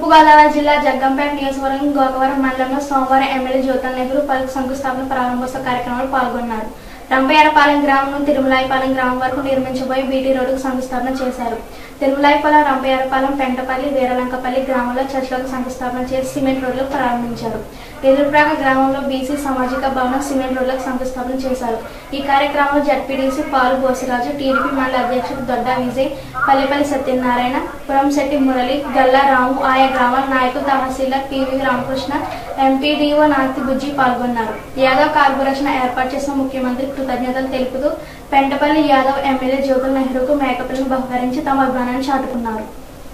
తూర్పుగోదావరి జిల్లా జగ్గంపేట నియోజకవర్గం గోకవరం మండలంలో సోమవారం ఎమ్మెల్యే జ్యోతుల నెహ్రూ పలుకు శంకుస్థాపన ప్రారంభోత్సవ కార్యక్రమంలో పాల్గొన్నారు రంపయ్యరపాలెం గ్రామం నుండి తిరుమలాయపాలెం గ్రామం వరకు నిర్మించబోయే బీటీ రోడ్డుకు శంకుస్థాపన చేశారు తిరుమలాయపాలెం రంపయ్యరపాలెం పెంటపల్లి వీరలంకపల్లి గ్రామంలో చర్చలకు శంకుస్థాపన చేసి సిమెంట్ రోడ్లు ప్రారంభించారు ఎదురుప్రాగ గ్రామంలో బీసీ సామాజిక భవనం సిమెంట్ రోడ్లకు శంకుస్థాపన చేశారు ఈ కార్యక్రమంలో జడ్పీడీసీ పాలు బోసిరాజు టీడీపీ మండల అధ్యక్షుడు దొడ్డా విజయ్ పల్లిపల్లి సత్యనారాయణ పురంశెట్టి మురళి గల్లా రాము ఆయా గ్రామాల నాయకులు తహసీల్దార్ పివి రామకృష్ణ ఎంపీడీఓ నాతి బుజ్జి పాల్గొన్నారు యాదవ్ కార్పొరేషన్ ఏర్పాటు చేసిన ముఖ్యమంత్రి కృతజ్ఞతలు తెలుపుతూ పెంటపల్లి యాదవ్ ఎమ్మెల్యే జ్యోతుల నెహ్రూకు మేకపిల్లను బహుకరించి తమ అభిమానాన్ని చాటుకున్నారు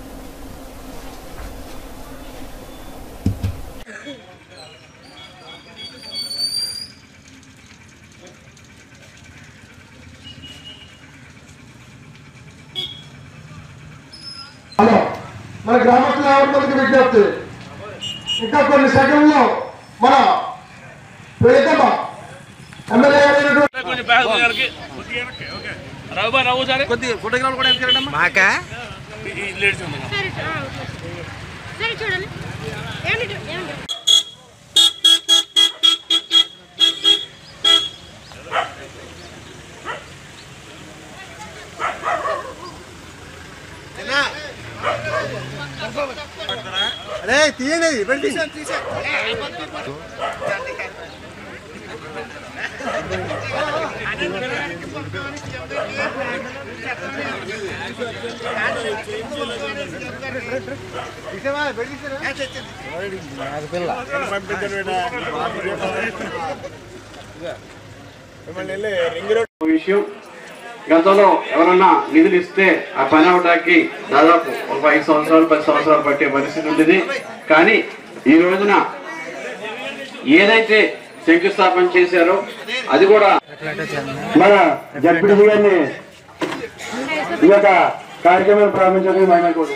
హలో మన గ్రామస్తుల ఎవరికి విజ్ఞప్తి ఇంకా కొన్ని సెకండ్లో మన ప్రియతమ ఎమ్మెల్యే గారైనటువంటి కొంచెం బ్యాగ్ దగ్గరికి రావు బా రావు సరే కొద్దిగా ఫోటోగ్రాఫ్ కూడా ఎందుకు మాకా లేడీస్ ఉంది సరే చూ- ఆ, సరే చూడండి ఏమిటి ఏమిటి అరే తీయండి బండి విషయం గతంలో ఎవరన్నా నిధులు ఇస్తే ఆ పని అవడానికి దాదాపు ఒక ఐదు సంవత్సరాలు పది సంవత్సరాలు పట్టే పరిస్థితి ఉండేది కానీ ఈ రోజున ఏదైతే శంకుస్థాపన చేశారో అది కూడా మన జడ్పీడీ గారిని ఈ యొక్క కార్యక్రమం ప్రారంభించడానికి మహిళ కూడా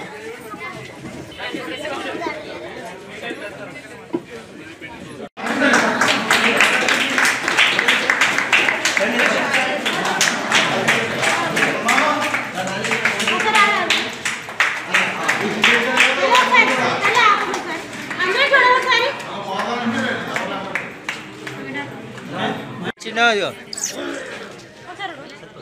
అందరూ చూడాలి ఒకసారి చిన్న ఒకసారి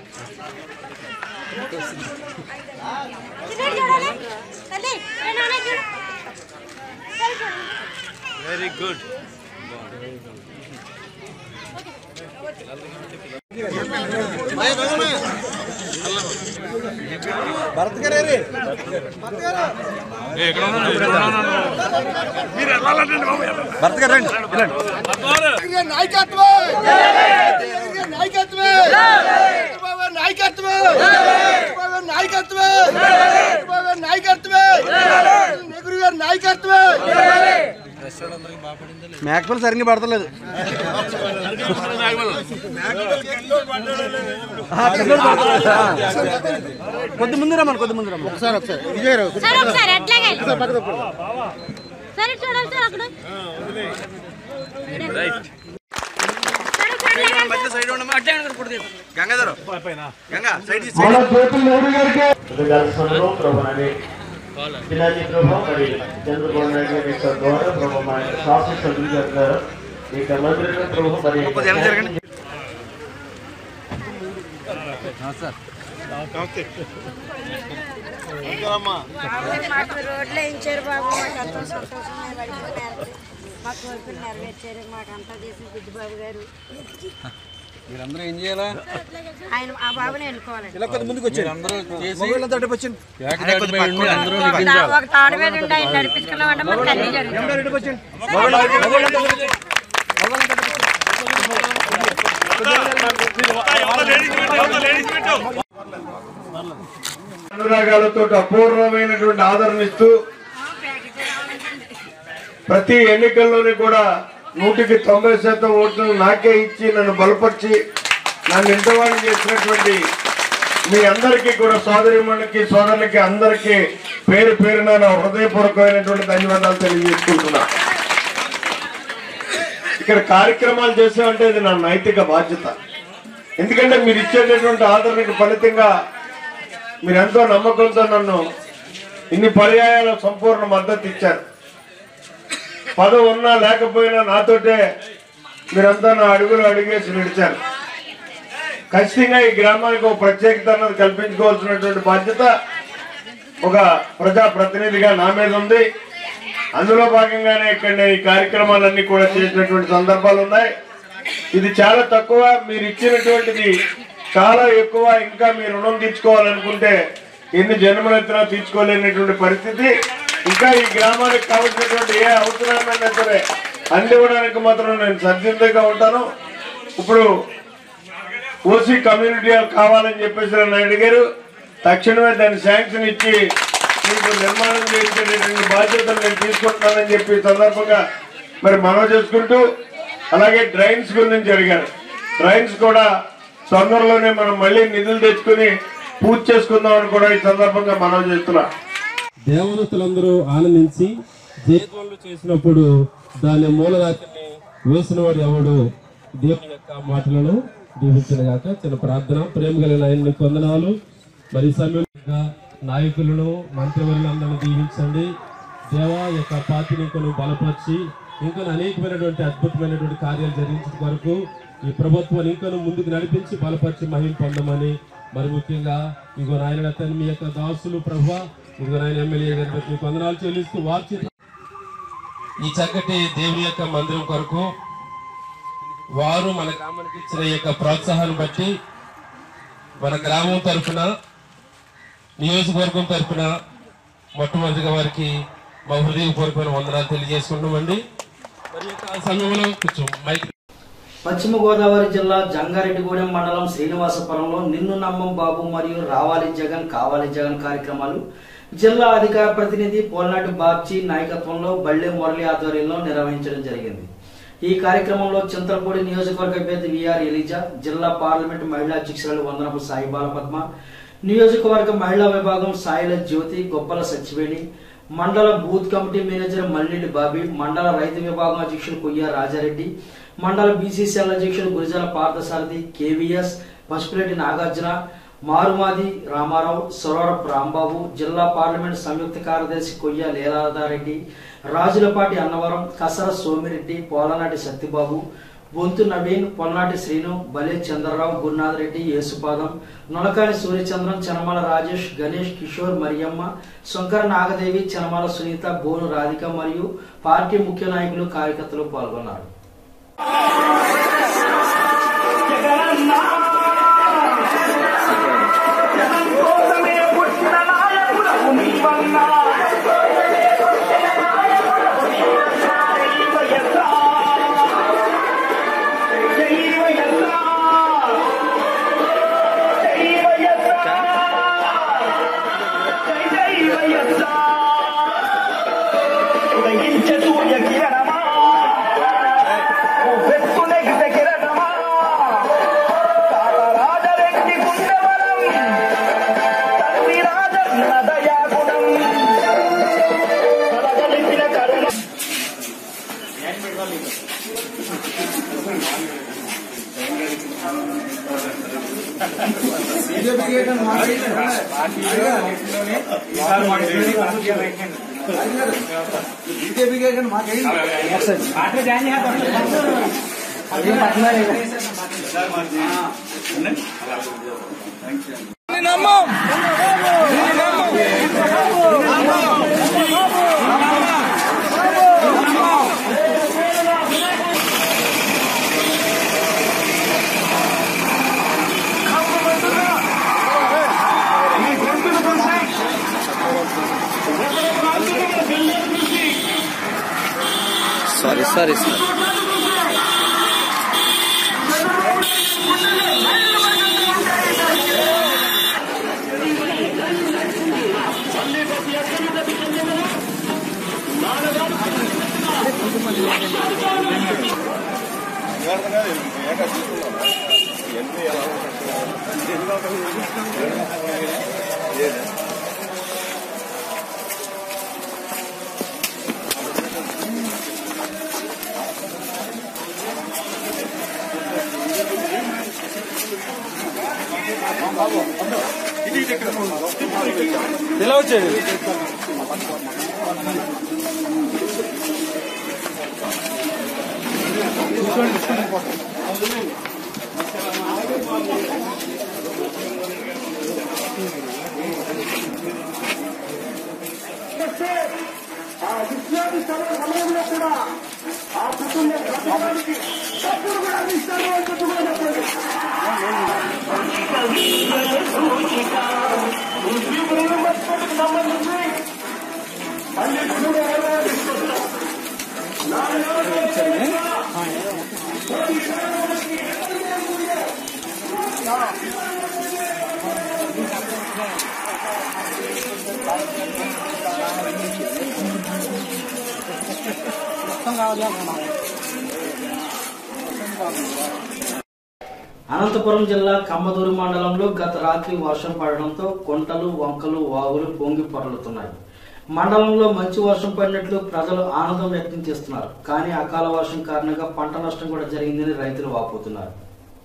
చిన్నది చూడాలి తల్లి ఏ నాన్న చూడు సరే చూడండి వెరీ గుడ్ భరత్ గారు ఎక్కడ ఉన్నాను మీరు వెళ్ళాలంటే బాబు వెళ్ళాలి. భరత్ గారు రండి నాయకత్వం నాయకత్వం నాయకత్వం నాయకత్వం నాయకత్వం నెహ్రూ గారి నాయకత్వం మేకపల్లి సరిగ్గా పడతలేదు కొద్ది ముందు రమ్మను కొద్ది ముందు రమ్మను ఒకసారి ఒకసారి సరే ఒకసారి అట్లాగే సరే చూడాలి సార్ అక్కడ సరే సరే మధ్య సైడ్ ఉండమా అట్టే గంగాధర్ గంగా సైడ్ మన జ్యోతుల నెహ్రూ గారికి దర్శనంలో ప్రభుని దినాన్ని ప్రభు మరి చంద్రబాబు నాయుడు గారి యొక్క ద్వారా ప్రభు మా యొక్క శాసన సభ్యులు గారు ఈ యొక్క మందిరంలో ప్రభు మరి కొద్దిగా వెనక్కి జరగండి మాకు రోడ్లు వేయించారు బాబు మాకు ఎంతో సంతోషంగా పడిపోయినారు మా కోరికలు నెరవేర్చారు మాకు అంతా చేసిన బుద్ధిబాబు గారు మీరందరూ ఏం చేయాలా ఆయన ఆ బాబుని ఎన్నుకోవాలండి ఇలా కొద్ది ముందుకు వచ్చారు అందరూ మొబైల్ అడ్డు వచ్చింది ఒక తా- ఒక తాడు మీద ఉండి ఆయన నడిపించుకున్నామంటే మనకు అన్ని జరుగుతుంది ఎవరో లేడీస్ పెట్టు ఎవరో లేడీస్ పెట్టు అనురాగాలతో అపూర్వమైనటువంటి ఆదరణ ఇస్తూ ప్రతి ఎన్నికల్లోని కూడా నూటికి తొంభై శాతం ఓట్లు నాకే ఇచ్చి నన్ను బలపరిచి నన్ను ఇంతవాణి చేసినటువంటి మీ అందరికీ కూడా సోదరిమణులకి సోదరులకి అందరికీ పేరు పేరున నా హృదయపూర్వకమైనటువంటి ధన్యవాదాలు తెలియజేసుకుంటున్నా ఇక్కడ కార్యక్రమాలు చేసామంటే ఇది నా నైతిక బాధ్యత ఎందుకంటే మీరు ఇచ్చేటటువంటి ఆదరణకు ఫలితంగా మీరెంతో నమ్మకంతో నన్ను ఇన్ని పర్యాయాల సంపూర్ణ మద్దతు ఇచ్చారు పదవి ఉన్నా లేకపోయినా నాతోటే మీరంతా నా అడుగులు అడిగేసి నడిచారు ఖచ్చితంగా ఈ గ్రామానికి ఒక ప్రత్యేకత అన్నది కల్పించుకోవాల్సినటువంటి బాధ్యత ఒక ప్రజా ప్రతినిధిగా నా మీద ఉంది అందులో భాగంగానే ఇక్కడ నేను ఈ కార్యక్రమాలన్నీ కూడా చేసినటువంటి సందర్భాలు ఉన్నాయి ఇది చాలా తక్కువ మీరు ఇచ్చినటువంటిది చాలా ఎక్కువ ఇంకా మీరు రుణం తీర్చుకోవాలనుకుంటే ఎన్ని జన్మలెత్తినా తీర్చుకోలేనటువంటి పరిస్థితి ఇంకా ఈ గ్రామానికి కావాల్సినటువంటి ఏ అవసరమైనా సరే అందివ్వడానికి మాత్రం నేను సద్సిద్ధంగా ఉంటాను ఇప్పుడు ఓసీ కమ్యూనిటీ హాల్ కావాలని చెప్పేసి నన్ను అడిగారు తక్షణమే దాన్ని శాంక్షన్ ఇచ్చి మీకు నిర్మాణం చేయించేటటువంటి బాధ్యతలు నేను తీసుకుంటున్నానని చెప్పి ఈ సందర్భంగా మరి మనవి చేసుకుంటూ అలాగే డ్రైన్స్ గురించి అడిగారు డ్రైన్స్ కూడా తొందరలోనే మనం మళ్ళీ నిధులు తెచ్చుకుని పూర్తి చేసుకుందామని కూడా ఈ సందర్భంగా మనవి చేస్తున్నా దేవదత్తులందరూ ఆనందించి జయధ్వనులు చేసినప్పుడు దాని మూలరాతిని వేసిన వాడు ఎవడు దేవుని యొక్క మాటలను దీవించిన గాక చిన్న ప్రార్థన ప్రేమ కలిగిన ఆయన్ని కొందనాలు మరి ఈ సమయంలో నాయకులను మంత్రివర్యులందరినీ దీవించండి దేవా యొక్క పార్టీని ఇంకొను బలపరిచి ఇంకా అనేకమైనటువంటి అద్భుతమైనటువంటి కార్యాలు జరిగించడం కొరకు ఈ ప్రభుత్వాన్ని ఇంకొను ముందుకు నడిపించి బలపరిచి మహిమ పొందమని మరి ముఖ్యంగా ఇంకో నాయన తను మీ యొక్క దాసులు ప్రభు ఇంకో నాయన ఎమ్మెల్యే గారి ప్రతి మీకు వందనాలు చెల్లిస్తూ వారి చేత ఈ చక్కటి దేవుని యొక్క మందిరం కొరకు వారు మన గ్రామానికి ఇచ్చిన ఈ యొక్క ప్రోత్సాహాన్ని బట్టి మన గ్రామం తరఫున నియోజకవర్గం తరఫున మొట్టమొదటిగా వారికి మా హృదయపూర్వకమైన వందనాలు తెలియజేసుకుంటామండి మరి ఈ యొక్క సమయంలో కొంచెం మైక్ పశ్చిమ గోదావరి జిల్లా జంగారెడ్డిగూడెం మండలం శ్రీనివాసపురంలో నిన్ను నమ్మం బాబు మరియు రావాలి జగన్ కావాలి జగన్ కార్యక్రమాలు జిల్లా అధికార ప్రతినిధి పోల్నాటి బాబ్జీ నాయకత్వంలో బళ్ళే మురళి ఆధ్వర్యంలో నిర్వహించడం జరిగింది ఈ కార్యక్రమంలో చింతలపూడి నియోజకవర్గ అభ్యర్థి విఆర్ ఎలిజా జిల్లా పార్లమెంట్ మహిళా అధ్యక్షురాలు వందనపు సాయి బాలపద్మ నియోజకవర్గ మహిళా విభాగం సాయిల జ్యోతి గొప్పల సచివేణి మండల booth committee manager Mallidi Bobby మండల రైతు విభాగం అధ్యక్షులు కొయ్య రాజారెడ్డి మండల బీసీసీఎల్ అధ్యక్షులు గురిజాల పార్థసారథి కేవీఎస్ పసుపులేటి నాగార్జున మారుమాది రామారావు సొరవరపు రాంబాబు జిల్లా పార్లమెంట్ సంయుక్త కార్యదర్శి కొయ్య లీలాదారెడ్డి రాజులపాటి అన్నవరం కసర సోమిరెడ్డి పోలనాటి సత్యబాబు బొంతు నవీన్ పొల్నాటి శ్రీను బలే చంద్రరావు గురునాథ్ రెడ్డి యేసుపాదం నొలకాని సూర్యచంద్రం చనమల రాజేష్ గణేష్ కిషోర్ మరియమ్మ శంకర నాగదేవి చనమల సునీత బోను రాధిక మరియు పార్టీ ముఖ్య నాయకులు కార్యకర్తలు పాల్గొన్నారు సారీ సారీ సార్ బాబు ఎలా వచ్చేది అనంతపురం జిల్లా కమ్మదూరు మండలంలో గత రాత్రి వర్షం పడడంతో కొంటలు వంకలు వాగులు పొంగి పొరలుతున్నాయి మండలంలో మంచి వర్షం పడినట్లు ప్రజలు ఆనందం వ్యక్తం చేస్తున్నారు కానీ అకాల వర్షం కారణంగా పంట నష్టం కూడా జరిగిందని రైతులు వాపోతున్నారు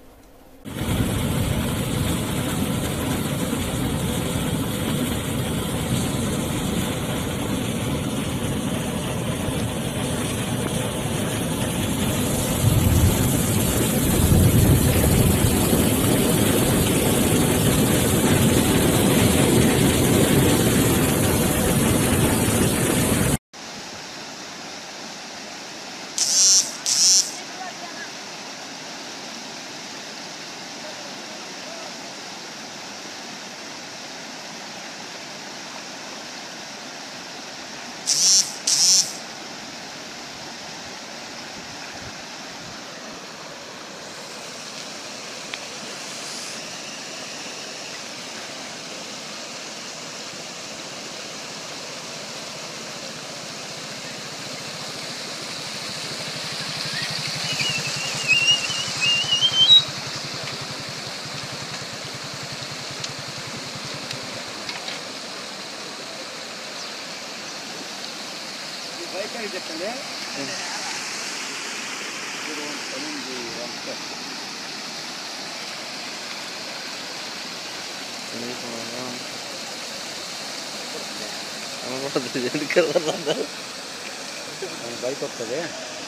బైక్ వస్తుంది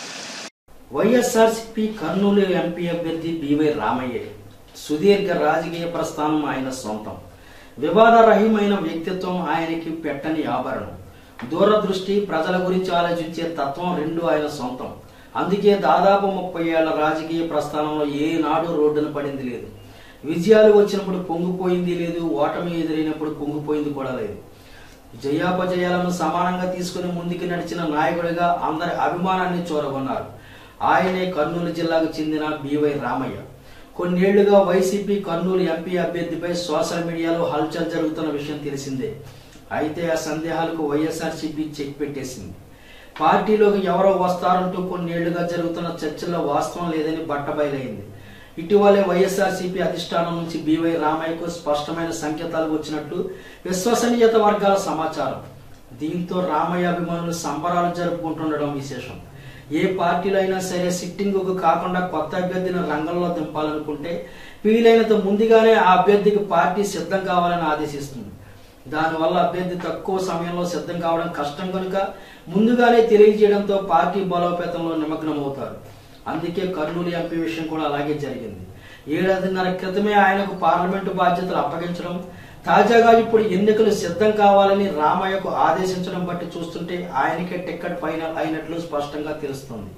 వైఎస్ఆర్సిపి కర్నూలు ఎంపీ అభ్యర్థి బివై రామయ్య సుదీర్ఘ రాజకీయ ప్రస్థానం ఆయన సొంతం వివాదరహితమైన వ్యక్తిత్వం ఆయనకి పెట్టని ఆభరణం దూరదృష్టి ప్రజల గురించి ఆలోచించే తత్వం రెండు ఆయన సొంతం అందుకే దాదాపు ముప్పై ఏళ్ల రాజకీయ ప్రస్థానంలో ఏనాడు రోడ్డున పడింది లేదు విజయాలు వచ్చినప్పుడు పొంగిపోయింది లేదు ఓటమి ఎదురైనప్పుడు పొంగిపోయింది కూడా లేదు జయాపజయాలను సమానంగా తీసుకుని ముందుకు నడిచిన నాయకుడిగా అందరి అభిమానాన్ని చూరగొన్నారు ఆయనే కర్నూలు జిల్లాకు చెందిన బివై రామయ్య కొన్నేళ్లుగా వైసీపీ కర్నూలు ఎంపీ అభ్యర్థిపై సోషల్ మీడియాలో హల్చల్ జరుగుతున్న విషయం తెలిసిందే అయితే ఆ సందేహాలకు వైఎస్ఆర్సీపీ చెక్ పెట్టేసింది పార్టీలోకి ఎవరో వస్తారంటూ కొన్నేళ్లుగా జరుగుతున్న చర్చల్లో వాస్తవం లేదని బట్టబయలైంది ఇటీవలే వైఎస్ఆర్సీపీ అధిష్టానం నుంచి బీవై రామయ్యకు స్పష్టమైన సంకేతాలు వచ్చినట్లు విశ్వసనీయత వర్గాల సమాచారం దీంతో రామయ్య అభిమానులు సంబరాలు జరుపుకుంటుండడం విశేషం ఏ పార్టీలో అయినా సరే సిట్టింగుకు కాకుండా కొత్త అభ్యర్థిని రంగంలో దింపాలనుకుంటే వీలైనంత ముందుగానే ఆ అభ్యర్థికి పార్టీ సిద్ధం కావాలని ఆదేశిస్తుంది దానివల్ల అభ్యర్థి తక్కువ సమయంలో సిద్ధం కావడం కష్టం కనుక ముందుగానే తెలియజేయడంతో పార్టీ బలోపేతంలో నిమగ్నమవుతారు అందుకే కర్నూలు ఎంపీ విషయం కూడా అలాగే జరిగింది ఏడాదిన్నర క్రితమే ఆయనకు పార్లమెంటు బాధ్యతలు అప్పగించడం తాజాగా ఇప్పుడు ఎన్నికలు సిద్ధం కావాలని రామయ్యకు ఆదేశించడం బట్టి చూస్తుంటే ఆయనకే టిక్కెట్ ఫైనల్ అయినట్లు స్పష్టంగా తెలుస్తుంది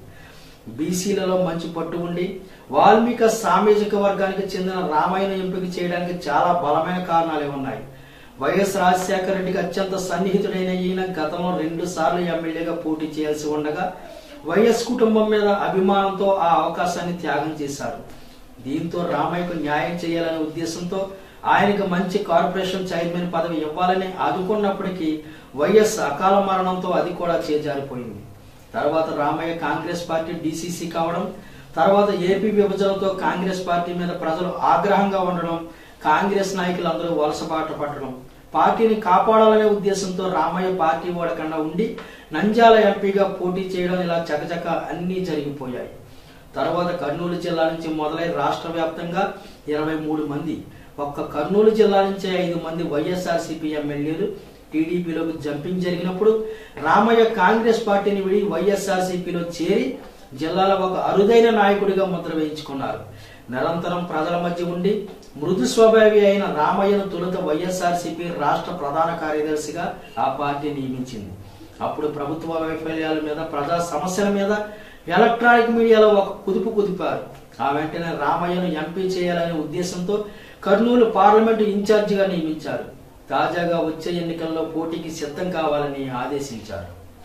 బీసీలలో మంచి పట్టు ఉండి వాల్మీక సామాజిక వర్గానికి చెందిన రామాయణ ఎంపిక చేయడానికి చాలా బలమైన కారణాలే ఉన్నాయి వైఎస్ రాజశేఖర రెడ్డికి అత్యంత సన్నిహితుడైన ఈయన గతంలో రెండు సార్లు ఎమ్మెల్యేగా పోటీ చేయాల్సి ఉండగా వైఎస్ కుటుంబం మీద అభిమానంతో ఆ అవకాశాన్ని త్యాగం చేశారు దీంతో రామయ్యకు న్యాయం చేయాలనే ఉద్దేశంతో ఆయనకు మంచి కార్పొరేషన్ చైర్మన్ పదవి ఇవ్వాలని అనుకున్నప్పటికీ వైఎస్ అకాల మరణంతో అది కూడా చేజారిపోయింది తర్వాత రామయ్య కాంగ్రెస్ పార్టీ డీసీసీ కావడం తర్వాత ఏపీ విభజనతో కాంగ్రెస్ పార్టీ మీద ప్రజలు ఆగ్రహంగా ఉండడం కాంగ్రెస్ నాయకులందరూ వలసబాట పట్టడం పార్టీని కాపాడాలనే ఉద్దేశంతో రామయ్య పార్టీ ఓడకుండా ఉండి నంద్యాల ఎంపీగా పోటీ చేయడం ఇలా చకచక అన్నీ జరిగిపోయాయి తర్వాత కర్నూలు జిల్లా నుంచి మొదలై రాష్ట్ర వ్యాప్తంగా ఇరవై మూడు మంది ఒక్క కర్నూలు జిల్లా నుంచే ఐదు మంది వైఎస్ఆర్సీపీ ఎమ్మెల్యేలు టీడీపీలోకి జంపింగ్ జరిగినప్పుడు రామయ్య కాంగ్రెస్ పార్టీని విడి వైఎస్ఆర్సీపీలో చేరి జిల్లాలో ఒక అరుదైన నాయకుడిగా ముద్ర వేయించుకున్నారు నిరంతరం ప్రజల మధ్య ఉండి మృదు స్వభావి అయిన రామయ్యను తొలుత వైఎస్ఆర్సీపీ రాష్ట్ర ప్రధాన కార్యదర్శిగా ఆ పార్టీ నియమించింది అప్పుడు ప్రభుత్వ వైఫల్యాల మీద ప్రజా సమస్యల మీద ఎలక్ట్రానిక్ మీడియాలో ఒక కుదుపు కుదిపారు ఆ వెంటనే రామయ్యను ఎంపీ చేయాలనే ఉద్దేశంతో కర్నూలు పార్లమెంటు ఇన్ఛార్జిగా నియమించారు తాజాగా వచ్చే ఎన్నికల్లో పోటీకి సిద్ధం కావాలని ఆదేశించారు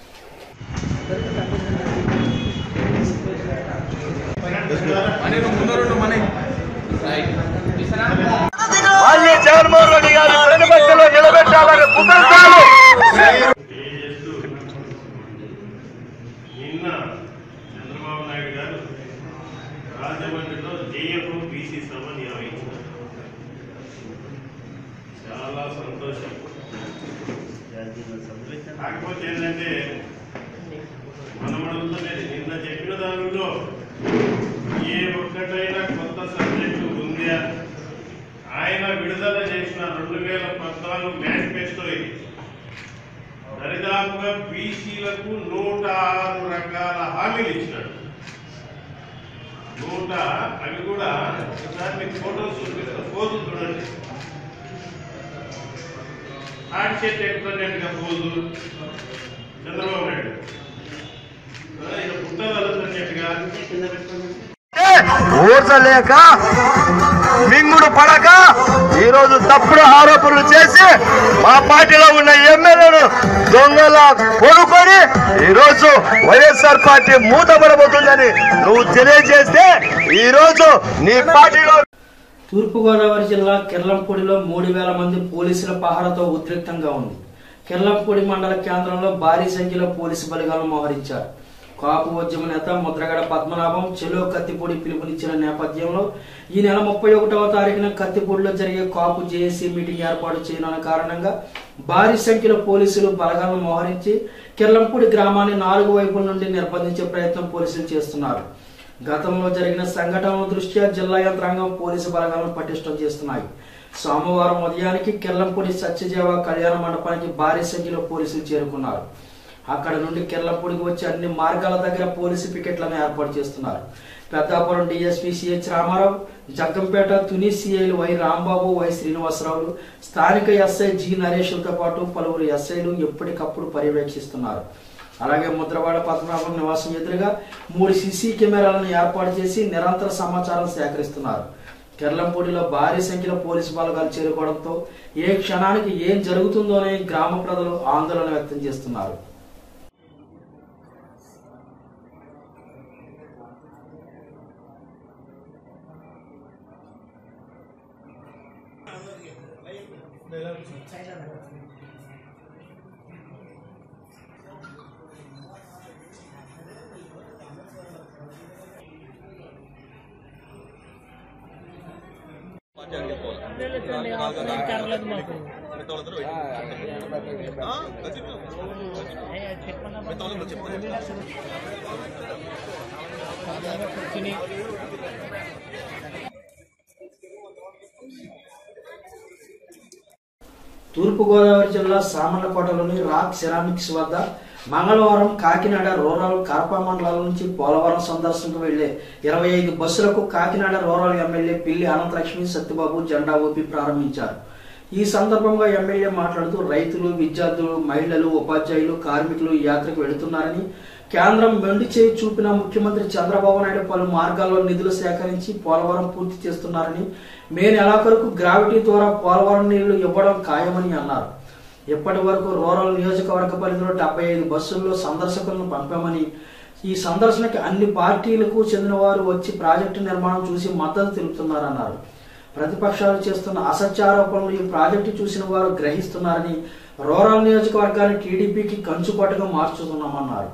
మళ్ళీ జగన్మోహన్ రెడ్డి గారు ప్రతిపక్షంలో నిలబెట్టాలని కుదరతాలు నిన్న చంద్రబాబు నాయుడు గారు రాజమండ్రిలో జేఎఫ్ బీసీ సభ నిర్వహించారు చాలా సంతోషం కాకపోతే ఏంటంటే మనం అడుగుతున్నది నిన్న చెప్పిన దానిలో ఏ ఒక్కటైనా కొత్త సబ్జెక్టు ఉందా ఆయన విడుదల చేసిన రెండు వేల పద్నాలుగు మేనిఫెస్టో ఇది దరిదాపుగా బీసీలకు నూట ఆరు రకాల హామీలు ఇచ్చినాడు నూట అవి కూడా ఒకసారి మీకు ఫోటోస్ చూపిస్తా ఫోజు చూడండి హార్ట్ షేట్ ఎక్కుతున్నట్టుగా ఫోజు చంద్రబాబు నాయుడు ఆ, ఈయన పుట్టగలుగుతున్నట్టుగా ఊర్చలేక మింగుడు పడక ఈ రోజు తప్పుడు ఆరోపణలు చేసి మా పార్టీలో ఉన్న ఎమ్మెల్యేలు దొంగల కొనుక్కొని ఈ రోజు వైఎస్ఆర్ పార్టీ మూతపడబోతుందని నువ్వు తెలియజేస్తే ఈ రోజు నీ పార్టీలో తూర్పుగోదావరి జిల్లా కిర్లంపూడిలో మూడు వేల మంది పోలీసుల పహారతో ఉద్రిక్తంగా ఉంది కిర్లంపూడి మండల కేంద్రంలో భారీ సంఖ్యలో పోలీసు బలగాలను మోహరించారు కాపు ఉద్యమ నేత ముద్రగడ పద్మనాభం చెలో కత్తిపూడి పిలుపునిచ్చిన నేపథ్యంలో ఈ నెల ముప్పై ఒకటవ తారీఖున కత్తిపూడిలో జరిగే కాపు జేఏసీ మీటింగ్ ఏర్పాటు చేయనున్న కారణంగా భారీ సంఖ్యలో పోలీసులు బలగాలను మోహరించి కిర్లంపూడి గ్రామాన్ని నాలుగు వైపుల నుండి నిర్బంధించే ప్రయత్నం పోలీసులు చేస్తున్నారు గతంలో జరిగిన సంఘటనల దృష్ట్యా జిల్లా యంత్రాంగం పోలీసు బలగాలను పటిష్టం చేస్తున్నాయి సోమవారం ఉదయానికి కెల్లంపూడి సత్యజీవ కళ్యాణ మండపానికి భారీ సంఖ్యలో పోలీసులు చేరుకున్నారు అక్కడ నుండి కెల్లంపూడికి వచ్చే అన్ని మార్గాల దగ్గర పోలీసు పికెట్లను ఏర్పాటు చేస్తున్నారు పెద్దాపురం డిఎస్పీ సిహెచ్ రామారావు జగ్గంపేట తుని సిఐలు వై రాంబాబు వై శ్రీనివాసరావులు స్థానిక ఎస్ఐ జి నరేష్లతో పాటు పలువురు ఎస్ఐలు ఎప్పటికప్పుడు పర్యవేక్షిస్తున్నారు అలాగే ముద్రవాడ పద్మనాభం నివాసం ఎదురుగా మూడు సీసీ కెమెరాలను ఏర్పాటు చేసి నిరంతర సమాచారం సేకరిస్తున్నారు కెర్లంపూడిలో భారీ సంఖ్యలో పోలీసు బలగాలు చేరుకోవడంతో ఏ క్షణానికి ఏం జరుగుతుందోనే గ్రామ ప్రజలు ఆందోళన వ్యక్తం చేస్తున్నారు తూర్పుగోదావరి జిల్లా సామర్లకోటలోని రాక్ సెరామిక్స్ వద్ద మంగళవారం కాకినాడ రూరల్ కరప మండలాల నుంచి పోలవరం సందర్శనకు వెళ్లే ఇరవై ఐదు బస్సులకు కాకినాడ రూరల్ ఎమ్మెల్యే పిల్లి అనంతలక్ష్మి సత్యబాబు జెండా ఊపి ప్రారంభించారు ఈ సందర్భంగా ఎమ్మెల్యే మాట్లాడుతూ రైతులు విద్యార్థులు మహిళలు ఉపాధ్యాయులు కార్మికులు ఈ యాత్రకు వెళుతున్నారని కేంద్రం మెండి చేయి చూపిన ముఖ్యమంత్రి చంద్రబాబు నాయుడు పలు మార్గాల్లో నిధులు సేకరించి పోలవరం పూర్తి చేస్తున్నారని మే నెలాఖరుకు గ్రావిటీ ద్వారా పోలవరం నీళ్లు ఇవ్వడం ఖాయమని అన్నారు ఇప్పటి వరకు రూరల్ నియోజకవర్గ పరిధిలో డెబ్బై ఐదు బస్సుల్లో సందర్శకులను పంపామని ఈ సందర్శనకి అన్ని పార్టీలకు చెందిన వారు వచ్చి ప్రాజెక్టు నిర్మాణం చూసి మద్దతు తెలుపుతున్నారన్నారు ప్రతిపక్షాలు చేస్తున్న అసత్యారోపణలు ఈ ప్రాజెక్టు చూసిన వారు గ్రహిస్తున్నారని రూరల్ నియోజకవర్గాన్ని టీడీపీకి కంచుకోటగా మార్చుతున్నామన్నారు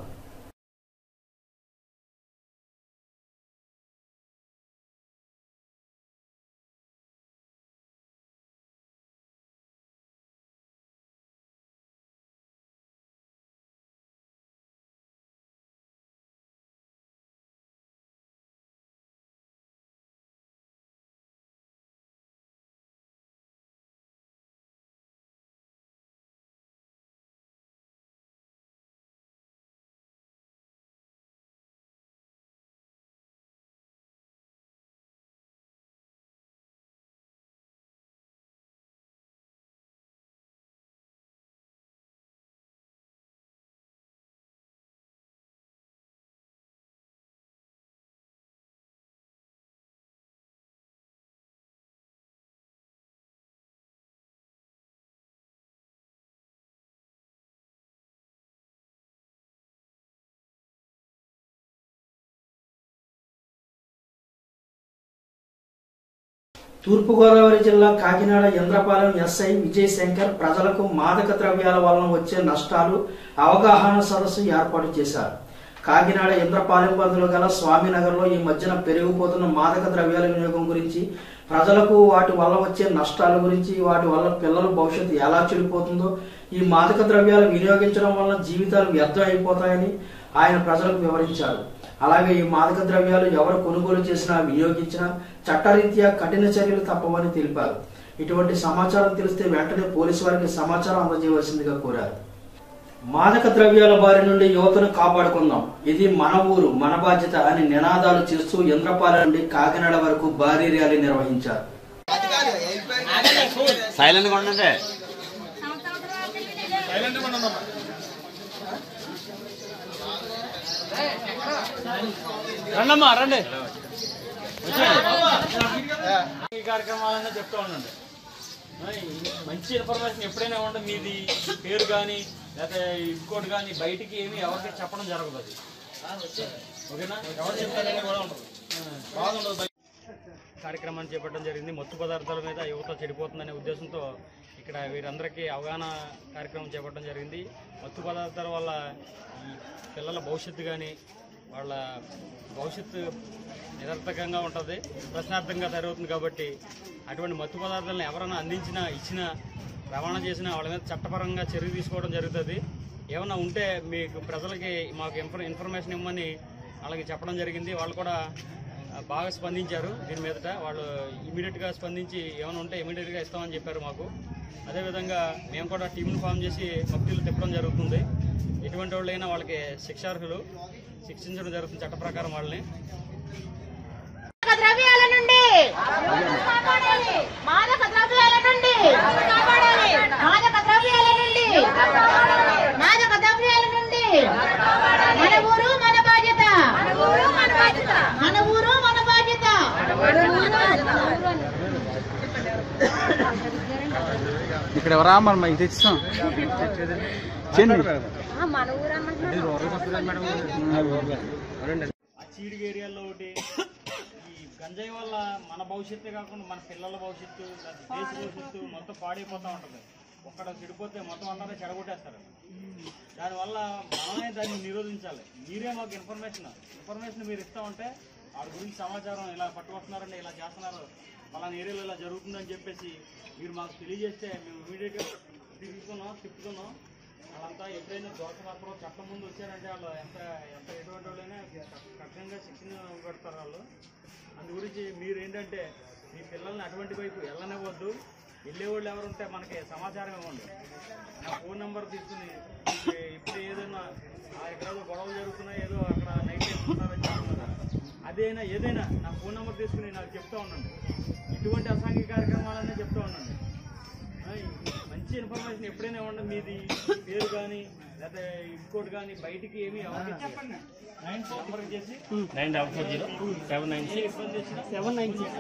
తూర్పుగోదావరి జిల్లా కాకినాడ ఇంద్రపాలెం ఎస్ఐ విజయ్ శంకర్ ప్రజలకు మాదక ద్రవ్యాల వలన వచ్చే నష్టాలు అవగాహన సదస్సు ఏర్పాటు చేశారు కాకినాడ ఇంద్రపాలెం పరిధిలో గల స్వామినగర్లో ఈ మధ్యన పెరిగిపోతున్న మాదక ద్రవ్యాల వినియోగం గురించి ప్రజలకు వాటి వల్ల వచ్చే నష్టాల గురించి వాటి వల్ల పిల్లల భవిష్యత్తు ఎలా చెడిపోతుందో ఈ మాదక ద్రవ్యాలు వినియోగించడం వల్ల జీవితాలు వ్యర్థం అయిపోతాయని ఆయన ప్రజలకు వివరించారు అలాగే ఈ మాదక ద్రవ్యాలు ఎవరు కొనుగోలు చేసినా వినియోగించినా చట్టరీత్యా కఠిన చర్యలు తప్పవని తెలిపారు ఇటువంటి సమాచారం తెలిస్తే వెంటనే పోలీసు వారికి సమాచారం అందజేయవలసిందిగా కోరారు మాదక ద్రవ్యాల బారి నుండి యువతను కాపాడుకుందాం ఇది మన ఊరు మన బాధ్యత అని నినాదాలు చేస్తూ ఇంద్రపాలెం నుండి కాకినాడ వరకు భారీ ర్యాలీ నిర్వహించారు సైలెంట్ గా ఉండండి రండమ్మా రండి ఈ కార్యక్రమాలన్నా చెప్తా ఉండండి ఆ, ఈ మంచి ఇన్ఫర్మేషన్ ఎప్పుడైనా ఉండండి మీది పేరు కానీ లేకపోతే ఇంకోటి కానీ బయటికి ఏమి ఎవరికి చెప్పడం జరగదు అది ఓకేనా ఎవరు చెప్తారని కూడా ఉండదు ఆ, బాగుండదు బయట. కార్యక్రమాన్ని చేపట్టడం జరిగింది మత్తు పదార్థాల మీద యువత చెడిపోతుందనే ఉద్దేశంతో ఇక్కడ వీరందరికీ అవగాహన కార్యక్రమం చేపట్టడం జరిగింది మత్తు పదార్థాల వల్ల ఈ పిల్లల భవిష్యత్తు కానీ వాళ్ళ భవిష్యత్తు నిరర్థకంగా ఉంటుంది ప్రశ్నార్థంగా తయారవుతుంది కాబట్టి అటువంటి మత్తు పదార్థాలను ఎవరైనా అందించినా ఇచ్చినా రవాణా చేసినా వాళ్ళ మీద చట్టపరంగా చర్య తీసుకోవడం జరుగుతుంది ఏమైనా ఉంటే మీకు ప్రజలకి మాకు ఇన్ఫర్ ఇన్ఫర్మేషన్ ఇవ్వమని వాళ్ళకి చెప్పడం జరిగింది వాళ్ళు కూడా ఆ, బాగా స్పందించారు దీని మీదట వాళ్ళు ఇమీడియట్గా స్పందించి ఏమైనా ఉంటే ఇమీడియట్గా ఇస్తామని చెప్పారు మాకు అదేవిధంగా మేము కూడా టీంను ఫామ్ చేసి మక్తీలు తిప్పడం జరుగుతుంది ఎటువంటి వాళ్ళైనా వాళ్ళకి శిక్షార్హులు శిక్షించడం జరుగుతుంది చట్ట ప్రకారం వాళ్ళని మాదక ద్రవ్యాల నుండి మాదక ద్రవ్యాల నుండి మాదక ద్రవ్యాల నుండి మాదక ద్రవ్యాల నుండి మన ఊరు మన బాధ్యత మన ఊరు మన బాధ్యత ఇక్కడ ఎవరా మరి మైక్ తెచ్చాం మన ఊరు ఆ చీడిగ ఏరియాలో ఒకటి ఈ గంజాయి వల్ల మన భవిష్యత్తే కాకుండా మన పిల్లల భవిష్యత్తు లేకపోతే దేశ భవిష్యత్తు మొత్తం పాడైపోతూ ఉంటుంది ఒక్కడ చెడిపోతే మొత్తం అందరూ చెడగొట్టేస్తారు దానివల్ల మనమే దాన్ని నిరోధించాలి మీరే మాకు ఇన్ఫర్మేషన్ ఇన్ఫర్మేషన్ మీరు ఇస్తా ఉంటే వాడి గురించి సమాచారం ఇలా పట్టుకొస్తున్నారండి ఇలా చేస్తున్నారు పలానా ఏరియాలో ఇలా జరుగుతుందని చెప్పేసి మీరు మాకు తెలియజేస్తే మేము ఇమీడియట్గా తిరుగుతున్నాం తిప్పుతున్నాం వాళ్ళంతా ఎప్పుడైనా దోషరాత్రం చట్టం ముందు వచ్చారంటే వాళ్ళు ఎంత ఎంత ఎటువంటి వాళ్ళైనా కఠినంగా శిక్షణ పెడతారు వాళ్ళు అందు గురించి మీరు ఏంటంటే మీ పిల్లల్ని అటువంటి వైపు వెళ్ళనివ్వద్దు వెళ్ళేవాళ్ళు ఎవరు ఉంటే మనకి సమాచారం ఇవ్వండి నా ఫోన్ నెంబర్ తీసుకుని మీకు ఇప్పుడు ఏదైనా ఆ ఇక్కడ ఏదో గొడవలు జరుగుతున్నాయి ఏదో అక్కడ నైట్ వేసుకుంటారని చెప్తున్నారు అదేనా ఏదైనా నా ఫోన్ నెంబర్ తీసుకుని నాకు చెప్తా ఉండండి ఇటువంటి అసాంఘిక కార్యక్రమాలనే చెప్తా ఉండండి ఆ, మంచి ఇన్ఫర్మేషన్ ఎప్పుడైనా ఇవ్వండి మీది పేరు కానీ లేకపోతే ఇంకోటి కానీ బయటికి ఏమి ఎవరికి చెప్పండి నైన్ నెంబర్ చేసి nine double four zero seven nine six seven nine six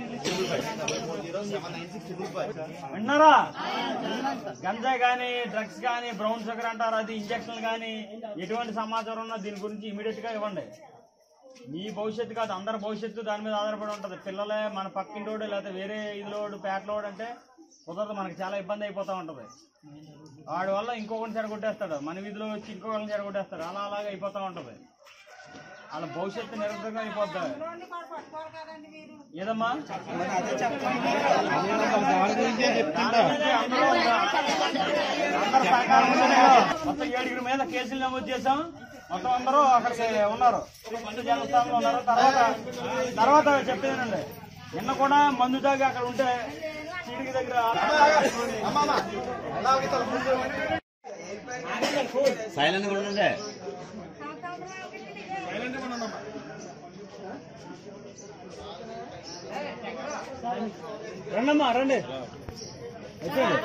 విన్నారా గంజాయి కానీ డ్రగ్స్ కానీ బ్రౌన్ షుగర్ అంటారు అది ఇంజక్షన్లు కానీ ఎటువంటి సమాచారం ఉన్నా దీని గురించి ఇమీడియట్ గా ఇవ్వండి మీ భవిష్యత్తు కాదు అందరి భవిష్యత్తు దాని మీద ఆధారపడి ఉంటుంది పిల్లలే మన పక్కింటోడు లేకపోతే వేరే ఇదిలోడు పేటలోడు అంటే కుదరదు మనకి చాలా ఇబ్బంది అయిపోతూ ఉంటుంది వాడి వల్ల ఇంకొకరిని చెడగొట్టేస్తాడు మన వీధిలో వచ్చి ఇంకొకరిని చెడగొట్టేస్తాడు అలా అలాగే అయిపోతూ ఉంటుంది వాళ్ళ భవిష్యత్తు నిరంతరంగా అయిపోతుంది ఏదమ్మా అందరూ సహకారం ఉంటేనే మొత్తం ఏడుగురి మీద కేసులు నమోదు చేశాం మొత్తం అందరూ అక్కడికి ఉన్నారు మందు జనస్థానంలో ఉన్నారు తర్వాత తర్వాత చెప్పేదండి నిన్న కూడా మందు తాగి అక్కడ ఉంటే చీడికి దగ్గర సైలెంట్ గా ఉండండి రండమ్మా రండి వచ్చేయండి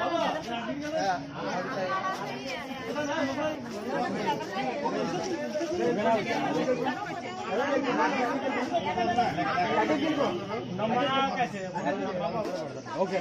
ఓకే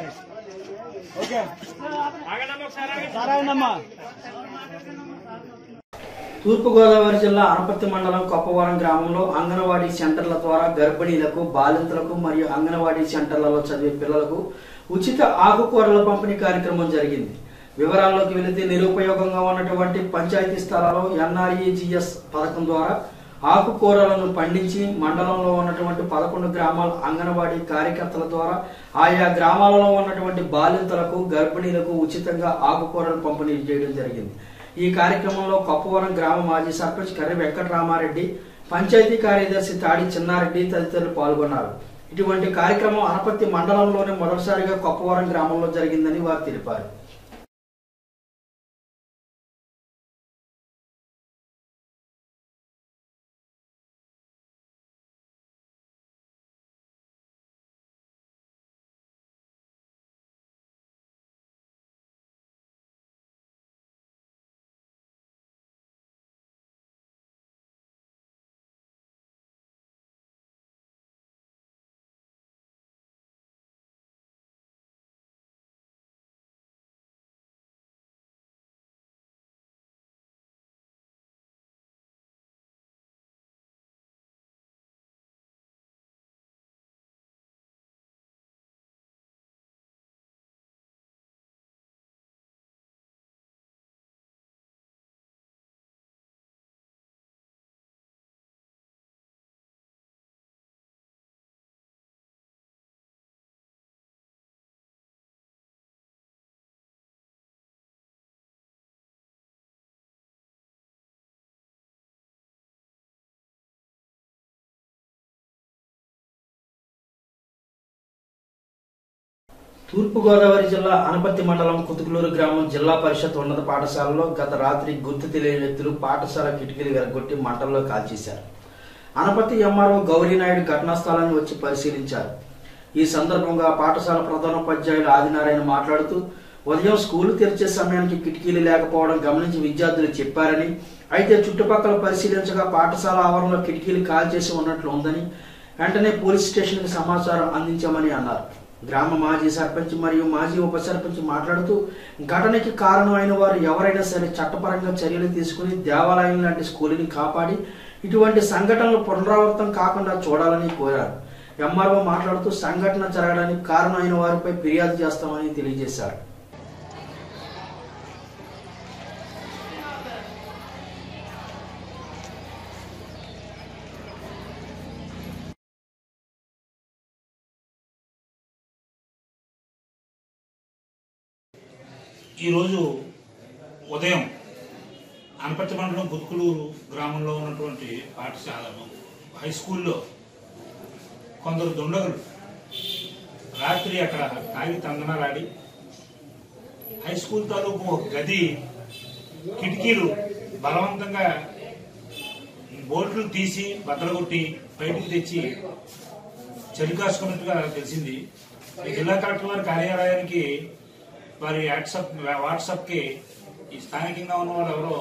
ఓకే సరే అమ్మా తూర్పుగోదావరి జిల్లా అనపత్తి మండలం కొప్పవరం గ్రామంలో అంగన్వాడీ సెంటర్ల ద్వారా గర్భిణీలకు బాలింతలకు మరియు అంగన్వాడీ సెంటర్లలో చదివే పిల్లలకు ఉచిత ఆకుకూరల పంపిణీ కార్యక్రమం జరిగింది వివరాల్లోకి వెళితే నిరుపయోగంగా ఉన్నటువంటి పంచాయతీ స్థలాల్లో ఎన్ఆర్ఈజిఎస్ పథకం ద్వారా ఆకుకూరలను పండించి మండలంలో ఉన్నటువంటి పదకొండు గ్రామాల అంగన్వాడీ కార్యకర్తల ద్వారా ఆయా గ్రామాలలో ఉన్నటువంటి బాలింతలకు గర్భిణీలకు ఉచితంగా ఆకుకూరలు పంపిణీ చేయడం జరిగింది ఈ కార్యక్రమంలో కొప్పవరం గ్రామ మాజీ సర్పంచ్ కర్రి వెంకటరామారెడ్డి పంచాయతీ కార్యదర్శి తాడి చిన్నారెడ్డి తదితరులు పాల్గొన్నారు ఇటువంటి కార్యక్రమం అనపత్తి మండలంలోనే మొదటిసారిగా కొప్పవరం గ్రామంలో జరిగిందని వారు తెలిపారు తూర్పుగోదావరి జిల్లా అనపత్తి మండలం కుతుకులూరు గ్రామం జిల్లా పరిషత్ ఉన్నత పాఠశాలలో గత రాత్రి గుర్తు తెలియని వ్యక్తులు పాఠశాల కిటికీలు విరగొట్టి మంటల్లో కాల్చేశారు అనపత్తి ఎంఆర్ఓ గౌరీనాయుడు ఘటనా స్థలాన్ని వచ్చి పరిశీలించారు ఈ సందర్భంగా పాఠశాల ప్రధానోపాధ్యాయులు ఆదినారాయణ మాట్లాడుతూ ఉదయం స్కూల్ తెరిచే సమయానికి కిటికీలు లేకపోవడం గమనించి విద్యార్థులు చెప్పారని అయితే చుట్టుపక్కల పరిశీలించగా పాఠశాల ఆవరణలో కిటికీలు కాల్చేసి ఉన్నట్లు ఉందని వెంటనే పోలీస్ స్టేషన్కి సమాచారం అందించామని అన్నారు గ్రామ మాజీ సర్పంచ్ మరియు మాజీ ఉప సర్పంచ్ మాట్లాడుతూ ఘటనకి కారణమైన వారు ఎవరైనా సరే చట్టపరంగా చర్యలు తీసుకుని దేవాలయం లాంటి స్కూల్ని కాపాడి ఇటువంటి సంఘటనలు పునరావృతం కాకుండా చూడాలని కోరారు ఎంఆర్ఓ మాట్లాడుతూ సంఘటన జరగడానికి కారణమైన వారిపై ఫిర్యాదు చేస్తామని తెలియజేశారు ఈరోజు ఉదయం అనపర్తి మండలం బుతుకులూరు గ్రామంలో ఉన్నటువంటి పాఠశాలలో హై స్కూల్లో కొందరు దుండగులు రాత్రి అక్కడ తాగి తందనాలాడి హై స్కూల్ తాలూకు ఒక గది కిటికీలు బలవంతంగా బోర్డులు తీసి బద్దలగొట్టి బయటికి తెచ్చి చలి కాసుకున్నట్టుగా తెలిసింది ఈ జిల్లా కలెక్టర్ వారి కార్యాలయానికి వారి వాట్సాప్ వాట్సాప్ కి ఈ స్థానికంగా ఉన్న వాళ్ళు ఎవరో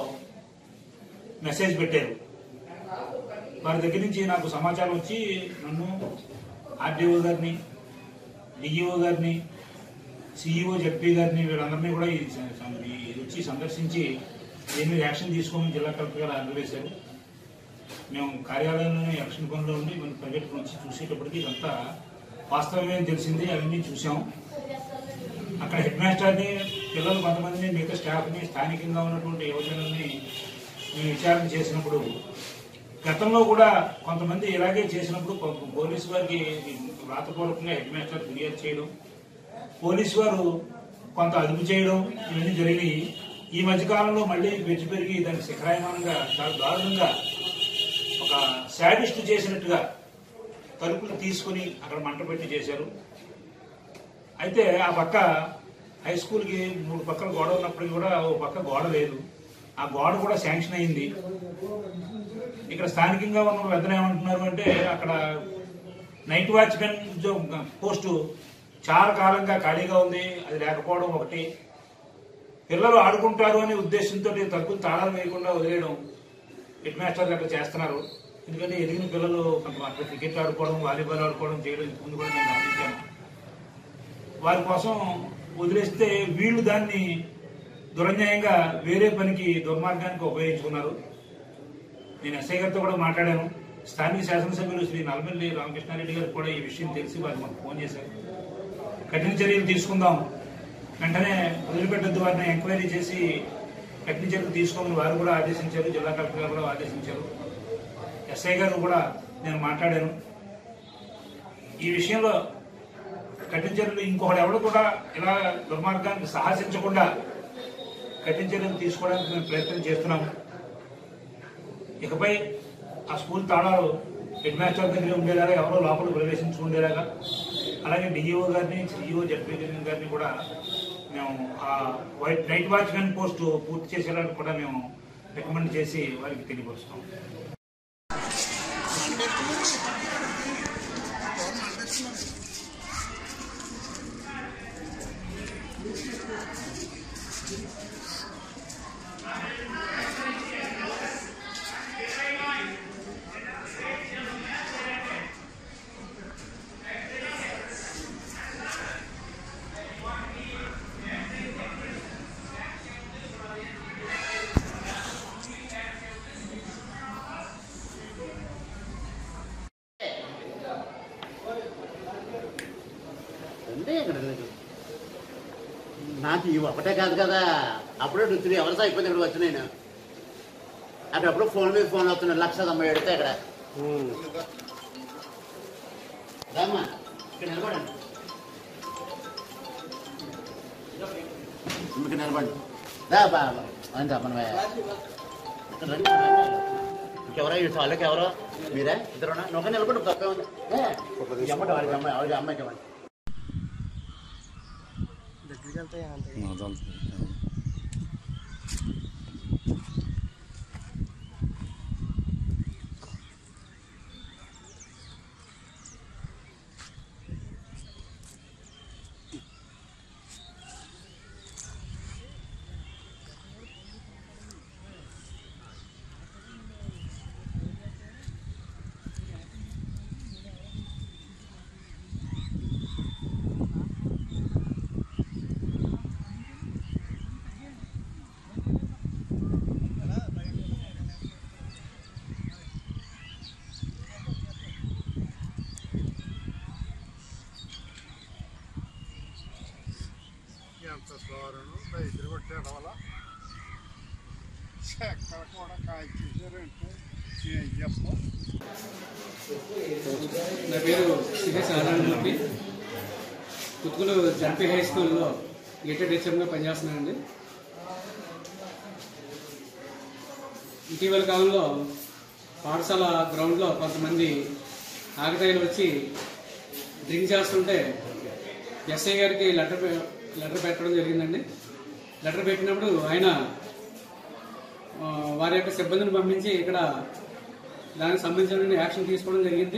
మెసేజ్ పెట్టారు వారి దగ్గర నుంచి నాకు సమాచారం వచ్చి నన్ను ఆర్డీఓ గారిని డిఈఓ గారిని సిఇఓ జడ్పీ గారిని వీళ్ళందరినీ కూడా ఈ స- స- ఈ వచ్చి సందర్శించి దీని మీద యాక్షన్ తీసుకోమని జిల్లా కలెక్టర్ గారు ఆర్డర్ వేశారు మేము కార్యాలయంలోనే యాక్షన్ పనిలో ఉండి మనం ప్రైవేట్ నుంచి చూసేటప్పటికి ఇదంతా వాస్తవమే అని తెలిసింది అవన్నీ చూసాం అక్కడ హెడ్ మాస్టర్ని పిల్లలు కొంతమందిని మిగతా స్టాఫ్ని స్థానికంగా ఉన్నటువంటి యువజనుల్ని మేము విచారణ చేసినప్పుడు గతంలో కూడా కొంతమంది ఇలాగే చేసినప్పుడు పో- పోలీసు వారికి వ్రాతపూర్వకంగా హెడ్ మాస్టర్ ఫిర్యాదు చేయడం పోలీసు వారు కొంత అదుపు చేయడం ఇవన్నీ జరిగినాయి ఈ మధ్య కాలంలో మళ్ళీ పెంచి పెరిగి దానికి శిఖరాయమానంగా చాలా దారుణంగా ఒక శాడిస్ట్ చేసినట్టుగా తలుపులు తీసుకుని అక్కడ మంట పెట్టి చేశారు అయితే ఆ పక్క హై స్కూల్కి మూడు పక్కల గోడ ఉన్నప్పటికీ కూడా ఓ పక్క గోడ లేదు ఆ గోడ కూడా శాంక్షన్ అయింది ఇక్కడ స్థానికంగా ఉన్న పెద్దలు ఏమంటున్నారు అంటే అక్కడ నైట్ వాచ్మెన్ ఉద్యోగం పోస్టు చాలా కాలంగా ఖాళీగా ఉంది అది లేకపోవడం ఒకటి పిల్లలు ఆడుకుంటారు అనే ఉద్దేశంతో తక్కువ తాళాలు వేయకుండా వదిలేయడం హెడ్ మాస్టర్ అట్లా చేస్తున్నారు ఎందుకంటే ఎదిగిన పిల్లలు కొంత అట్లా క్రికెట్ ఆడుకోవడం వాలీబాల్ ఆడుకోవడం చేయడం ఇంతకుముందు కూడా నేను గమనించాను వారి కోసం వదిలేస్తే వీళ్ళు దాన్ని దురన్యాయంగా వేరే పనికి దుర్మార్గానికి ఉపయోగించుకున్నారు నేను ఎస్ఐ గారితో కూడా మాట్లాడాను స్థానిక శాసనసభ్యులు శ్రీ నల్మల్లి రామకృష్ణారెడ్డి గారికి కూడా ఈ విషయం తెలిసి వారు మాకు ఫోన్ చేశారు కఠిన చర్యలు తీసుకుందాం వెంటనే వదిలిపెట్టద్దు వారిని ఎంక్వైరీ చేసి కఠిన చర్యలు తీసుకోమని వారు కూడా ఆదేశించారు జిల్లా కలెక్టర్ గారు కూడా ఆదేశించారు ఎస్ఐ గారు కూడా నేను మాట్లాడాను ఈ విషయంలో కఠిన చర్యలు ఇంకొకటి ఎవడు కూడా ఇలా దుర్మార్గానికి సాహసించకుండా కఠిన చర్యలు తీసుకోవడానికి మేము ప్రయత్నం చేస్తున్నాము ఇకపై ఆ స్కూల్ తాళాలు హెడ్ మాస్టర్ దగ్గర ఉండేలాగా ఎవరో లోపల ప్రవేశించుకుండేలాగా అలాగే డిఈఓ గారిని సిఇఓ జడ్పీ గారిని కూడా మేము ఆ వైట్ నైట్ వాచ్మెన్ పోస్ట్ పూర్తి చేసేలాగా కూడా మేము రికమెండ్ చేసి వారికి తెలియపరుస్తాం ఉంది ఇక్కడ లేదు. నాకు ఇవి ఒకటే కాదు కదా అప్పుడే రుచులు ఎవరితో అయిపోయింది ఇక్కడ వచ్చి నేను అప్పుడప్పుడు ఫోన్ మీద ఫోన్ వస్తున్నాయి లక్ష తొంభై ఎడితే ఇక్కడ రామ్మా ఇక్కడ నిలబడండి మీకు నిలబడి రా బాబా అంతే మనమే ఇక్కడ రండి, రండి. ఇంకెవరో ఈ వాళ్ళకి ఎవరో మీరే ఇద్దరు నువ్వు నిలబడి తప్పే ఉంది ఏ, ఈ అమ్మాయి వాళ్ళకి అమ్మాయి వాళ్ళకి అమ్మాయికి ఇవ్వండి ఎంత దూరం ఇద్దరు కొట్టాడు వల్ల ఎక్కడ కూడా కాల్చేసారంటే ఏం చెప్పం నా పేరు సిరి సాధారణమూర్తి పుత్తుకులు జంపీ హై స్కూల్లో గేటెడ్ హెచ్ఎంగా పనిచేస్తున్నానండి ఇటీవల కాలంలో పాఠశాల గ్రౌండ్లో కొంతమంది ఆగతాయిలు వచ్చి డ్రింక్ చేస్తుంటే ఎస్ఐ గారికి లెటర్ పె- లెటర్ పెట్టడం జరిగిందండి లెటర్ పెట్టినప్పుడు ఆయన ఆ, వారి యొక్క సిబ్బందిని పంపించి ఇక్కడ దానికి సంబంధించిన యాక్షన్ తీసుకోవడం జరిగింది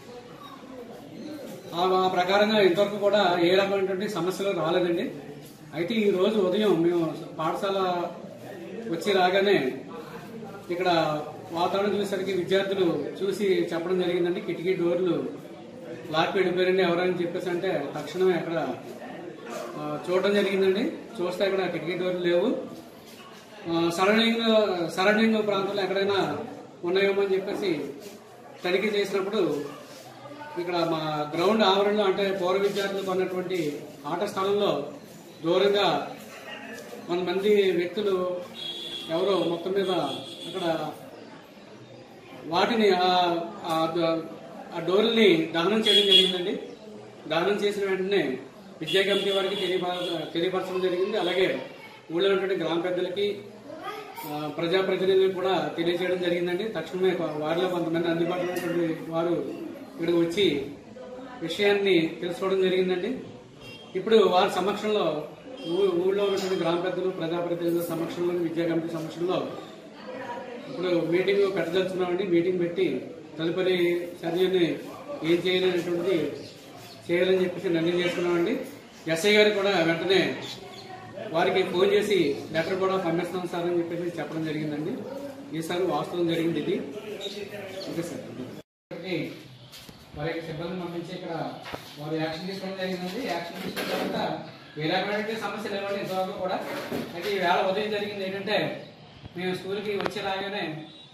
ఆ ఆ ప్రకారంగా ఇంతవరకు కూడా ఏ రకమైనటువంటి సమస్యలు రాలేదండి అయితే ఈ రోజు ఉదయం మేము పాఠశాల వచ్చి రాగానే ఇక్కడ వాతావరణం చూసేసరికి విద్యార్థులు చూసి చెప్పడం జరిగిందండి కిటికీ డోర్లు లాక్ వెళ్ళిపోయారండి ఎవరని చెప్పేసి అంటే తక్షణమే అక్కడ ఆ, చూడడం జరిగిందండి చూస్తే అక్కడ కిటికీ డోర్లు లేవు సరౌండింగ్ సరౌండింగ్ ప్రాంతంలో ఎక్కడైనా ఉన్నాయేమో అని చెప్పేసి తనిఖీ చేసినప్పుడు ఇక్కడ మా గ్రౌండ్ ఆవరణలో అంటే పౌర విద్యార్థులు కొన్నటువంటి ఆట స్థలంలో దూరంగా కొంతమంది వ్యక్తులు ఎవరో మొత్తం మీద అక్కడ వాటిని ఆ- ఆ ద- ఆ డోర్ని దహనం చేయడం జరిగిందండి దహనం చేసిన వెంటనే విద్యా కమిటీ వారికి తెలియప- తెలియపరచడం జరిగింది అలాగే ఊళ్ళో ఉన్నటువంటి గ్రామ పెద్దలకి ఆ, ప్రజాప్రతినిధులకు కూడా తెలియజేయడం జరిగిందండి తక్షణమే కొ- వారిలో కొంతమంది అందుబాటులో ఉన్నటువంటి వారు ఇక్కడికి వచ్చి విషయాన్ని తెలుసుకోవడం జరిగిందండి ఇప్పుడు వారి సమక్షంలో ఊ- ఊళ్ళో ఉన్నటువంటి గ్రామ పెద్దలు ప్రజాప్రతినిధుల సమక్షంలో విద్యా కమిటీ సమక్షంలో ఇప్పుడు మీటింగ్ పెట్టదలుచున్నామండి మీటింగ్ పెట్టి తదుపరి చర్యని ఏం చేయాలనేటువంటిది చేయాలని చెప్పేసి నిర్ణయం చేసుకున్నామండి ఎస్ఐ గారు కూడా వెంటనే వారికి ఫోన్ చేసి లెటర్ కూడా పంపిస్తున్నాం సార్ అని చెప్పేసి చెప్పడం జరిగిందండి ఈసారి వాస్తవం జరిగింది ఇది ఓకే సార్ ఇప్పటికీ వారి యొక్క సిబ్బందిని పంపించి ఇక్కడ వారు యాక్షన్ తీసుకోవడం జరిగిందండి యాక్షన్ తీసుకున్న తర్వాత ఏ రకమైనటువంటి సమస్యలు లేవండి ఇంతవరకు కూడా అయితే ఈ వేళ ఉదయం జరిగింది ఏంటంటే మేము స్కూల్కి వచ్చి రాగానే